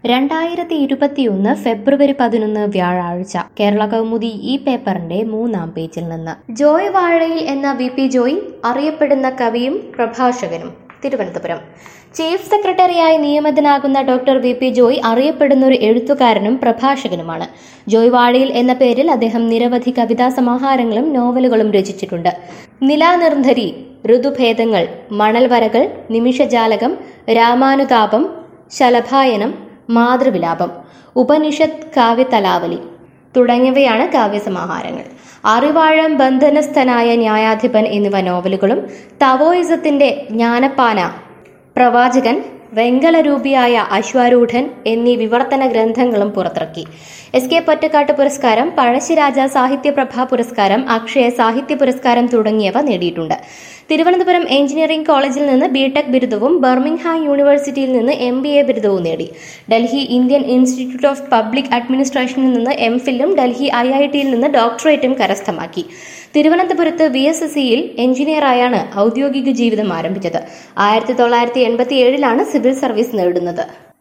രണ്ടായിരത്തി ഇരുപത്തിയൊന്ന് ഫെബ്രുവരി പതിനൊന്ന് വ്യാഴാഴ്ച കേരള കൗമുദി ഈ പേപ്പറിന്റെ മൂന്നാം പേജിൽ നിന്ന് ജോയ് വാഴയിൽ എന്ന വി പി ജോയ് അറിയപ്പെടുന്ന കവിയും പ്രഭാഷകനും തിരുവനന്തപുരം ചീഫ് സെക്രട്ടറിയായി നിയമിതനാകുന്ന ഡോക്ടർ വി പി ജോയ് അറിയപ്പെടുന്ന ഒരു എഴുത്തുകാരനും പ്രഭാഷകനുമാണ് ജോയ് വാഴയിൽ എന്ന പേരിൽ അദ്ദേഹം നിരവധി കവിതാ സമാഹാരങ്ങളും നോവലുകളും രചിച്ചിട്ടുണ്ട് നിലാനിർന്ധരി ഋതുഭേദങ്ങൾ മണൽവരകൾ നിമിഷജാലകം രാമാനുതാപം ശലഭായനം മാതൃവിലാപം ഉപനിഷത്ത് കാവ്യതലാവലി തുടങ്ങിയവയാണ് കാവ്യസമാഹാരങ്ങൾ അറിവാഴം ബന്ധനസ്ഥനായ ന്യായാധിപൻ എന്നിവ നോവലുകളും തവോയിസത്തിന്റെ ജ്ഞാനപ്പാന പ്രവാചകൻ വെങ്കലരൂപിയായ അശ്വാരൂഢൻ എന്നീ വിവർത്തന ഗ്രന്ഥങ്ങളും പുറത്തിറക്കി എസ് കെ പൊറ്റക്കാട്ട് പുരസ്കാരം പഴശ്ശിരാജ സാഹിത്യപ്രഭ പുരസ്കാരം അക്ഷയ സാഹിത്യ പുരസ്കാരം തുടങ്ങിയവ നേടിയിട്ടുണ്ട് തിരുവനന്തപുരം എഞ്ചിനീയറിംഗ് കോളേജിൽ നിന്ന് ബിടെക് ബിരുദവും ബർമിംഗ്ഹാം യൂണിവേഴ്സിറ്റിയിൽ നിന്ന് എം ബി എ ബിരുദവും നേടി Delhi Indian institute of public അഡ്മിനിസ്ട്രേഷനിൽ നിന്ന് എം ഫില്ലും ഡൽഹി ഐ ഐ ടിയിൽ നിന്ന് ഡോക്ടറേറ്റും കരസ്ഥമാക്കി തിരുവനന്തപുരത്ത് വി എസ് എസ് സിയിൽ എഞ്ചിനീയറായാണ് ഔദ്യോഗിക ജീവിതം ആരംഭിച്ചത് ആയിരത്തി തൊള്ളായിരത്തി എൺപത്തി ഏഴിലാണ് സിവിൽ സർവീസ് നേടുന്നത്